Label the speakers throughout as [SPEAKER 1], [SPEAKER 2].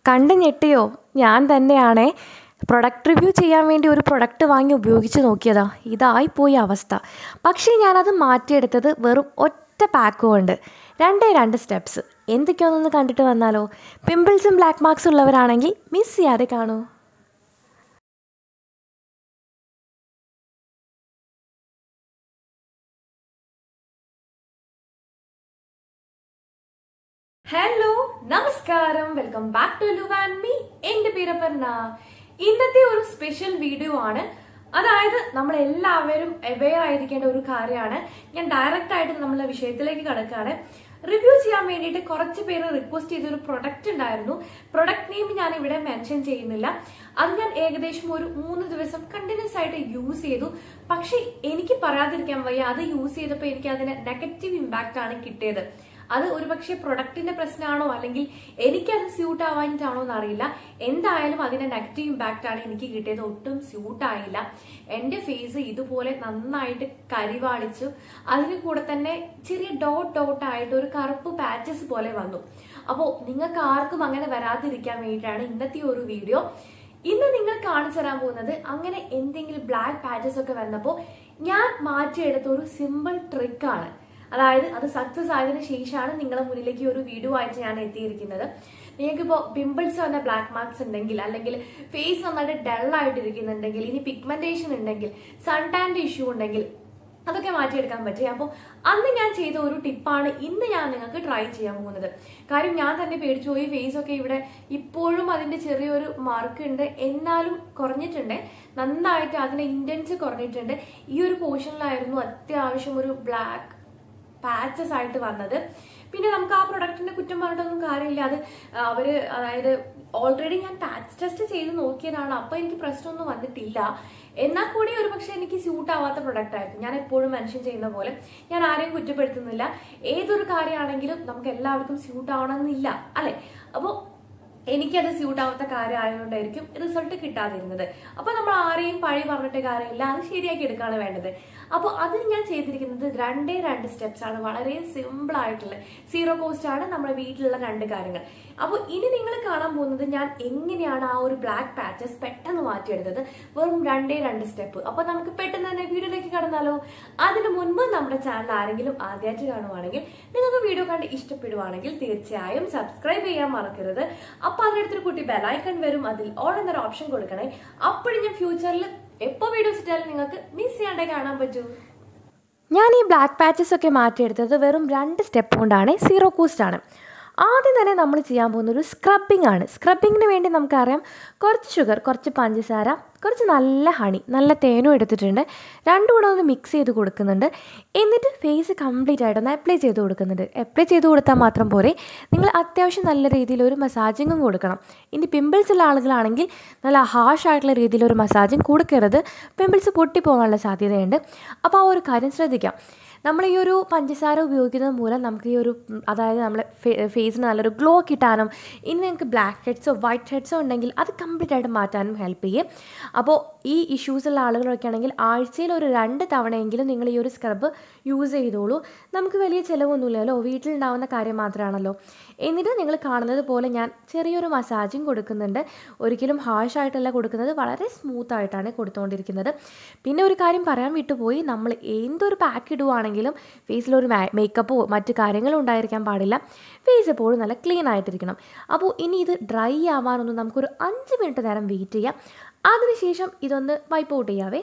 [SPEAKER 1] കണ്ട് ഞെട്ടിയോ ഞാൻ തന്നെയാണേ product review ചെയ്യാൻ വേണ്ടി ഒരു പ്രൊഡക്റ്റ് വാങ്ങി ഉപയോഗിച്ച് നോക്കിയതാ ഇതായിപ്പോയി അവസ്ഥ പക്ഷേ ഞാനത് മാറ്റിയെടുത്തത് വെറും ഒറ്റ പാക്ക് കൊണ്ട് രണ്ടേ രണ്ട് സ്റ്റെപ്സ് എന്തൊക്കെയാണെന്നൊന്ന് കണ്ടിട്ട് വന്നാലോ പിമ്പിൾസും ബ്ലാക്ക് മാർക്സ് ഉള്ളവരാണെങ്കിൽ മിസ് ചെയ്യാതെ കാണൂ ഹലോ നമസ്കാരം welcome back to love and me എന്റെ പേര് അപർണ ഇന്നത്തെ ഒരു സ്പെഷ്യൽ വീഡിയോ ആണ് അതായത് നമ്മൾ എല്ലാവരും അവെയർ ആയിരിക്കേണ്ട ഒരു കാര്യമാണ് ഞാൻ ഡയറക്റ്റ് ആയിട്ട് നമ്മളെ വിഷയത്തിലേക്ക് കടക്കുകയാണ് റിവ്യൂ ചെയ്യാൻ വേണ്ടിയിട്ട് കുറച്ച് പേര് റിക്വസ്റ്റ് ചെയ്തൊരു പ്രൊഡക്റ്റ് ഉണ്ടായിരുന്നു പ്രൊഡക്റ്റ് നെയിം ഞാൻ ഇവിടെ മെൻഷൻ ചെയ്യുന്നില്ല അത് ഞാൻ ഏകദേശം ഒരു മൂന്ന് ദിവസം കണ്ടിന്യൂസ് ആയിട്ട് യൂസ് ചെയ്തു പക്ഷെ എനിക്ക് പറയാതിരിക്കാൻ വയ്യ അത് യൂസ് ചെയ്തപ്പോൾ എനിക്ക് അതിന് നെഗറ്റീവ് ഇമ്പാക്റ്റ് ആണ് കിട്ടിയത് അത് ഒരുപക്ഷെ പ്രൊഡക്റ്റിന്റെ പ്രശ്നമാണോ അല്ലെങ്കിൽ എനിക്കത് സ്യൂട്ട് ആവാനിട്ടാണോ എന്നറിയില്ല എന്തായാലും അതിന്റെ നെഗറ്റീവ് ഇമ്പാക്റ്റ് ആണ് എനിക്ക് കിട്ടിയത് ഒട്ടും സ്യൂട്ട് ആയില്ല എന്റെ ഫേസ് ഇതുപോലെ നന്നായിട്ട് കരിവാളിച്ചു അതിന് കൂടെ തന്നെ ചെറിയ ഡോട്ട് ഡോട്ട് ആയിട്ട് ഒരു കറുപ്പ് പാച്ചസ് പോലെ വന്നു അപ്പോൾ നിങ്ങൾക്ക് ആർക്കും അങ്ങനെ വരാതിരിക്കാൻ വേണ്ടിയിട്ടാണ് ഇന്നത്തെ ഒരു വീഡിയോ ഇന്ന് നിങ്ങൾ കാണിച്ചു തരാൻ പോകുന്നത് അങ്ങനെ എന്തെങ്കിലും ബ്ലാക്ക് പാച്ചസ് ഒക്കെ വന്നപ്പോൾ ഞാൻ മാറ്റിയെടുത്ത ഒരു സിമ്പിൾ ട്രിക്കാണ് അതായത് അത് സക്സസ് ആയതിനു ശേഷമാണ് നിങ്ങളുടെ മുന്നിലേക്ക് ഒരു വീഡിയോ ആയിട്ട് ഞാൻ എത്തിയിരിക്കുന്നത് നിങ്ങൾക്കിപ്പോൾ പിമ്പിൾസ് വന്ന ബ്ലാക്ക് മാർക്സ് ഉണ്ടെങ്കിൽ അല്ലെങ്കിൽ ഫേസ് നന്നായിട്ട് ഡൾ ആയിട്ടിരിക്കുന്നുണ്ടെങ്കിൽ ഇനി പിഗ്മെന്റേഷൻ ഉണ്ടെങ്കിൽ സൺ ടാൻ്റെ ഇഷ്യൂ ഉണ്ടെങ്കിൽ അതൊക്കെ മാറ്റിയെടുക്കാൻ പറ്റി അപ്പോൾ അന്ന് ഞാൻ ചെയ്ത ഒരു ടിപ്പാണ് ഇന്ന് ഞാൻ നിങ്ങൾക്ക് ട്രൈ ചെയ്യാൻ പോകുന്നത് കാര്യം ഞാൻ തന്നെ പേടിച്ചു പോയി ഫേസ് ഒക്കെ ഇവിടെ ഇപ്പോഴും അതിന്റെ ചെറിയൊരു മാർക്ക് ഉണ്ട് എന്നാലും കുറഞ്ഞിട്ടുണ്ട് നന്നായിട്ട് അതിന്റെ ഇന്റൻസ് കുറഞ്ഞിട്ടുണ്ട് ഈ ഒരു പോർഷനിലായിരുന്നു അത്യാവശ്യം ഒരു ബ്ലാക്ക് പാച്ചസ് ആയിട്ട് വന്നത് പിന്നെ നമുക്ക് ആ പ്രൊഡക്റ്റിന്റെ കുറ്റം പറഞ്ഞിട്ടൊന്നും കാര്യമില്ല അത് അവര് അതായത് ഓൾറെഡി ഞാൻ പാച്ച് ടെസ്റ്റ് ചെയ്ത് നോക്കിയതാണ് അപ്പൊ എനിക്ക് പ്രശ്നമൊന്നും വന്നിട്ടില്ല എന്നാൽ കൂടി ഒരു പക്ഷെ എനിക്ക് സ്യൂട്ട് ആവാത്ത പ്രൊഡക്റ്റ് ആയിരുന്നു ഞാൻ എപ്പോഴും മെൻഷൻ ചെയ്യുന്ന പോലെ ഞാൻ ആരെയും കുറ്റപ്പെടുത്തുന്നില്ല ഏതൊരു കാര്യമാണെങ്കിലും നമുക്ക് എല്ലാവർക്കും സ്യൂട്ട് ആവണമെന്നില്ല അല്ലെ അപ്പോൾ എനിക്കത് സ്യൂട്ട് ആവാത്ത കാര്യം ആയതുകൊണ്ടായിരിക്കും റിസൾട്ട് കിട്ടാതിരുന്നത് അപ്പൊ നമ്മൾ ആരെയും പഴി പറഞ്ഞിട്ട് കാര്യമില്ല അത് ശരിയാക്കി എടുക്കുകയാണ് വേണ്ടത് അപ്പോൾ അതിന് ഞാൻ ചെയ്തിരിക്കുന്നത് രണ്ടേ രണ്ട് സ്റ്റെപ്സ് ആണ് വളരെ സിമ്പിൾ ആയിട്ടുള്ള സീറോ കോസ്റ്റ് ആണ് നമ്മുടെ വീട്ടിലുള്ള രണ്ട് കാര്യങ്ങൾ അപ്പോൾ ഇനി നിങ്ങൾ കാണാൻ പോകുന്നത് ഞാൻ എങ്ങനെയാണ് ആ ഒരു ബ്ലാക്ക് പാച്ചസ് പെട്ടെന്ന് മാറ്റിയെടുത്തത് വെറും രണ്ടേ രണ്ട് സ്റ്റെപ്പ് അപ്പോൾ നമുക്ക് പെട്ടെന്ന് തന്നെ വീഡിയോയിലേക്ക് കടന്നാലോ അതിന് മുൻപ് നമ്മുടെ ചാനൽ ആരെങ്കിലും ആദ്യമായിട്ട് കാണുവാണെങ്കിൽ നിങ്ങൾക്ക് വീഡിയോ കണ്ട് ഇഷ്ടപ്പെടുവാണെങ്കിൽ തീർച്ചയായും സബ്സ്ക്രൈബ് ചെയ്യാൻ മറക്കരുത് അപ്പൊ അതിനടുത്തൊരു കുട്ടി ബെലൈക്കൺ വരും അതിൽ ഓൾ എന്നൊരു ഓപ്ഷൻ കൊടുക്കണേ അപ്പോഴും ഞാൻ ഫ്യൂച്ചറിൽ എപ്പോൾ വീഡിയോസ് ഇട്ടാലും നിങ്ങൾക്ക് മിസ് ചെയ്യാണ്ടേ കാണാൻ പറ്റൂ ഞാൻ ഈ ബ്ലാക്ക് പാച്ചസ് ഒക്കെ മാറ്റിയെടുത്തത് വെറും രണ്ട് സ്റ്റെപ്പ് കൊണ്ടാണ് സീറോ കോസ്റ്റ് ആണ് ആദ്യം തന്നെ നമ്മൾ ചെയ്യാൻ പോകുന്ന ഒരു സ്ക്രബിംഗ് ആണ് സ്ക്രബിങ്ങിന് വേണ്ടി നമുക്കറിയാം കുറച്ച് ഷുഗർ കുറച്ച് പഞ്ചസാര കുറച്ച് നല്ല ഹണി നല്ല തേനും എടുത്തിട്ടുണ്ട് രണ്ടും കൂടെ ഒന്ന് മിക്സ് ചെയ്ത് കൊടുക്കുന്നുണ്ട് എന്നിട്ട് ഫേസ് കംപ്ലീറ്റ് ആയിട്ടൊന്ന് അപ്ലൈ ചെയ്ത് കൊടുക്കുന്നുണ്ട് അപ്ലൈ ചെയ്ത് കൊടുത്താൽ മാത്രം പോരെ നിങ്ങൾ അത്യാവശ്യം നല്ല രീതിയിൽ ഒരു മസാജിങ്ങും കൊടുക്കണം ഇനി പിമ്പിൾസ് ഉള്ള ആളുകളാണെങ്കിൽ നല്ല ഹാഷ് ആയിട്ടുള്ള രീതിയിൽ ഒരു മസാജിങ് കൊടുക്കരുത് പിമ്പിൾസ് പൊട്ടിപ്പോകാനുള്ള സാധ്യതയുണ്ട് അപ്പോൾ ആ ഒരു കാര്യം ശ്രദ്ധിക്കാം നമ്മൾ ഈ ഒരു പഞ്ചസാര ഉപയോഗിക്കുന്നത് മൂലം നമുക്ക് ഈ ഒരു അതായത് നമ്മളെ ഫേസിന് നല്ലൊരു ഗ്ലോ കിട്ടാനും ഇനി നിങ്ങൾക്ക് ബ്ലാക്ക് ഹെഡ്സോ വൈറ്റ് ഹെഡ്സോ ഉണ്ടെങ്കിൽ അത് കംപ്ലീറ്റ് ആയിട്ട് മാറ്റാനും ഹെൽപ്പ് ചെയ്യും അപ്പോൾ ഈ ഇഷ്യൂസ് ഉള്ള ആളുകളൊക്കെ ആണെങ്കിൽ ആഴ്ചയിൽ ഒരു രണ്ട് തവണയെങ്കിലും നിങ്ങൾ ഈ ഒരു സ്ക്രബ് യൂസ് ചെയ്തോളൂ നമുക്ക് വലിയ ചിലവൊന്നുമില്ലല്ലോ വീട്ടിലുണ്ടാവുന്ന കാര്യം മാത്രമാണല്ലോ എന്നിട്ട് നിങ്ങൾ കാണുന്നത് പോലെ ഞാൻ ചെറിയൊരു മസാജിങ് കൊടുക്കുന്നുണ്ട് ഒരിക്കലും ഹാഷ് ആയിട്ടല്ല കൊടുക്കുന്നത് വളരെ സ്മൂത്ത് ആയിട്ടാണ് കൊടുത്തുകൊണ്ടിരിക്കുന്നത് പിന്നെ ഒരു കാര്യം പറയാൻ വിട്ടുപോയി നമ്മൾ എന്തൊരു പാക്ക് ഇടുവാണെങ്കിലും ഫേസിലൊരു മേക്കപ്പോ മറ്റു കാര്യങ്ങളും ഉണ്ടായിരിക്കാൻ പാടില്ല ഫേസ് എപ്പോഴും നല്ല ക്ലീൻ ആയിട്ടിരിക്കണം അപ്പോൾ ഇനി ഇത് ഡ്രൈ ആവാനൊന്നും നമുക്കൊരു അഞ്ച് മിനിറ്റ് നേരം വെയിറ്റ് ചെയ്യാം അതിനുശേഷം ഇതൊന്ന് വൈപ്പ് ഔട്ട് ചെയ്യാവേ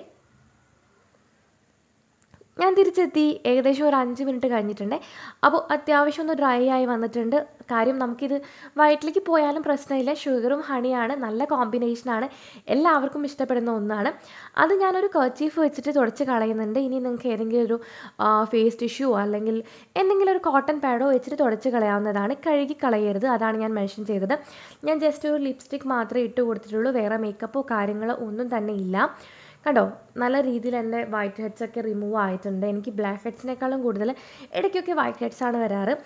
[SPEAKER 1] ഞാൻ തിരിച്ചെത്തി ഏകദേശം ഒരു അഞ്ച് മിനിറ്റ് കഴിഞ്ഞിട്ടുണ്ട് അപ്പോൾ അത്യാവശ്യം ഒന്ന് ഡ്രൈ ആയി വന്നിട്ടുണ്ട് കാര്യം നമുക്കിത് വയറ്റിലേക്ക് പോയാലും പ്രശ്നമില്ല ഷുഗറും ഹണിയാണ് നല്ല കോമ്പിനേഷനാണ് എല്ലാവർക്കും ഇഷ്ടപ്പെടുന്ന ഒന്നാണ് അത് ഞാനൊരു കർച്ചീഫ് വെച്ചിട്ട് തുടച്ച് കളയുന്നുണ്ട് ഇനി നിങ്ങൾക്ക് ഏതെങ്കിലും ഒരു ഫേസ് ടിഷ്യൂ അല്ലെങ്കിൽ എന്തെങ്കിലും ഒരു കോട്ടൺ പാഡോ വെച്ചിട്ട് തുടച്ച് കളയാവുന്നതാണ് കഴുകി കളയരുത് അതാണ് ഞാൻ മെൻഷൻ ചെയ്തത് ഞാൻ ജസ്റ്റ് ഒരു ലിപ്സ്റ്റിക് മാത്രമേ ഇട്ട് കൊടുത്തിട്ടുള്ളൂ വേറെ മേക്കപ്പോ കാര്യങ്ങളോ ഒന്നും തന്നെ ഇല്ല കണ്ടോ നല്ല രീതിയിൽ എൻ്റെ വൈറ്റ് ഹെഡ്സ് ഒക്കെ റിമൂവ് ആയിട്ടുണ്ട് എനിക്ക് ബ്ലാക്ക് ഹെഡ്സിനേക്കാളും കൂടുതൽ ഇടയ്ക്കൊക്കെ വൈറ്റ് ഹെഡ്സ് ആണ് വരാറ്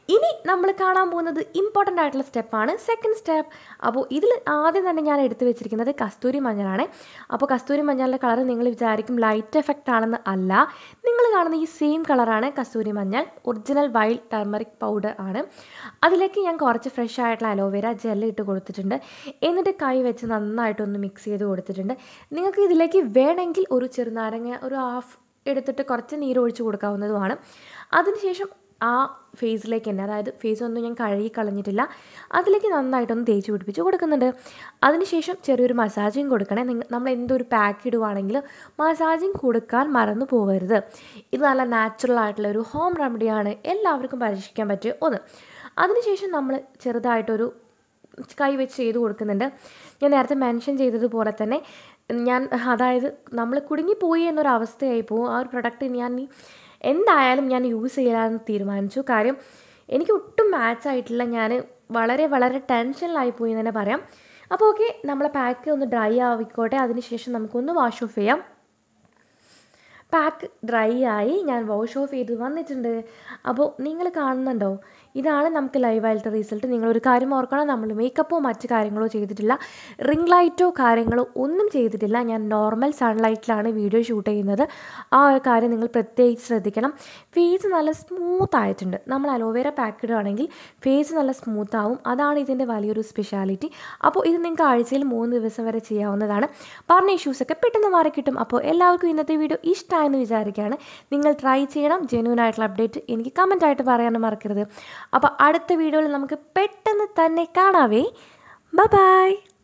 [SPEAKER 1] ഇനി നമ്മൾ കാണാൻ പോകുന്നത് ഇമ്പോർട്ടൻ്റ് ആയിട്ടുള്ള സ്റ്റെപ്പാണ് സെക്കൻഡ് സ്റ്റെപ്പ് അപ്പോൾ ഇതിൽ ആദ്യം തന്നെ ഞാൻ എടുത്തു വെച്ചിരിക്കുന്നത് കസ്തൂരി മഞ്ഞളാണ് അപ്പോൾ കസ്തൂരി മഞ്ഞളിൻ്റെ കളർ നിങ്ങൾ വിചാരിക്കും ലൈറ്റ് എഫക്റ്റ് ആണെന്ന് അല്ല നിങ്ങൾ കാണുന്ന ഈ സെയിം കളറാണ് കസ്തൂരി മഞ്ഞൾ ഒറിജിനൽ വൈൽഡ് ടർമറിക് പൗഡർ ആണ് അതിലേക്ക് ഞാൻ കുറച്ച് ഫ്രഷ് ആയിട്ടുള്ള അലോവേര ജെല്ല് ഇട്ട് കൊടുത്തിട്ടുണ്ട് എന്നിട്ട് കൈ വെച്ച് നന്നായിട്ടൊന്ന് മിക്സ് ചെയ്ത് കൊടുത്തിട്ടുണ്ട് നിങ്ങൾക്ക് ഇതിലേക്ക് വേണമെങ്കിൽ ഒരു ചെറുനാരങ്ങ ഒരു ഹാഫ് എടുത്തിട്ട് കുറച്ച് നീര് ഒഴിച്ച് കൊടുക്കാവുന്നതുമാണ് അതിനുശേഷം ആ ഫേസിലേക്ക് തന്നെ അതായത് ഫേസ് ഒന്നും ഞാൻ കഴുകി കളഞ്ഞിട്ടില്ല അതിലേക്ക് നന്നായിട്ടൊന്ന് തേച്ച് പിടിപ്പിച്ച് കൊടുക്കുന്നുണ്ട് അതിനുശേഷം ചെറിയൊരു മസാജിങ് കൊടുക്കണേ നിങ്ങൾ നമ്മൾ എന്തൊരു പാക്ക് ഇടുവാണെങ്കിലും മസാജിങ് കൊടുക്കാൻ മറന്നു പോകരുത് ഇത് നല്ല നാച്ചുറൽ ആയിട്ടുള്ള ഒരു ഹോം റെമഡിയാണ് എല്ലാവർക്കും പരീക്ഷിക്കാൻ പറ്റിയ ഒന്ന് അതിനുശേഷം നമ്മൾ ചെറുതായിട്ടൊരു കൈ വെച്ച് ചെയ്ത് കൊടുക്കുന്നുണ്ട് ഞാൻ നേരത്തെ മെൻഷൻ ചെയ്തതുപോലെ തന്നെ ഞാൻ അതായത് നമ്മൾ കുടുങ്ങിപ്പോയി എന്നൊരവസ്ഥയായി പോകും ആ ഒരു പ്രൊഡക്റ്റ് ഞാൻ ഈ എന്തായാലും ഞാൻ യൂസ് ചെയ്യാമെന്ന് തീരുമാനിച്ചു കാര്യം എനിക്ക് ഒട്ടും മാച്ച് ആയിട്ടില്ല ഞാൻ വളരെ വളരെ ടെൻഷനിലായി പോയി എന്ന് തന്നെ പറയാം അപ്പോൾ ഓക്കെ നമ്മളെ പാക്ക് ഒന്ന് ഡ്രൈ ആവിക്കോട്ടെ അതിനുശേഷം നമുക്കൊന്ന് വാഷ് ഓഫ് ചെയ്യാം പാക്ക് ഡ്രൈ ആയി ഞാൻ വാഷ് ഓഫ് ചെയ്ത് വന്നിട്ടുണ്ട് അപ്പോൾ നിങ്ങൾ കാണുന്നുണ്ടോ ഇതാണ് നമുക്ക് ലൈവായിട്ട് റിസൾട്ട് നിങ്ങളൊരു കാര്യം ഓർക്കണം നമ്മൾ മേക്കപ്പോ മറ്റു കാര്യങ്ങളോ ചെയ്തിട്ടില്ല റിംഗ് ലൈറ്റോ കാര്യങ്ങളോ ഒന്നും ചെയ്തിട്ടില്ല ഞാൻ നോർമൽ സൺലൈറ്റിലാണ് വീഡിയോ ഷൂട്ട് ചെയ്യുന്നത് ആ ഒരു കാര്യം നിങ്ങൾ പ്രത്യേകിച്ച് ശ്രദ്ധിക്കണം ഫേസ് നല്ല സ്മൂത്ത് ആയിട്ടുണ്ട് നമ്മൾ അലോവേര പാക്ക് ഇടുകയാണെങ്കിൽ ഫേസ് നല്ല സ്മൂത്ത് ആവും അതാണ് ഇതിൻ്റെ വലിയൊരു സ്പെഷ്യാലിറ്റി അപ്പോൾ ഇത് നിങ്ങൾക്ക് ആഴ്ചയിൽ മൂന്ന് ദിവസം വരെ ചെയ്യാവുന്നതാണ് പറഞ്ഞ ഇഷ്യൂസൊക്കെ പെട്ടെന്ന് മാറി കിട്ടും അപ്പോൾ എല്ലാവർക്കും ഇന്നത്തെ വീഡിയോ ഇഷ്ടമായെന്ന് വിചാരിക്കുകയാണ് നിങ്ങൾ ട്രൈ ചെയ്യണം ജെന്യൂൻ ആയിട്ടുള്ള അപ്ഡേറ്റ് എനിക്ക് കമൻ്റ് ആയിട്ട് പറയാനും മറക്കരുത് അപ്പോൾ അടുത്ത വീഡിയോയിൽ നമുക്ക് പെട്ടെന്ന് തന്നെ കാണാവേ ബൈ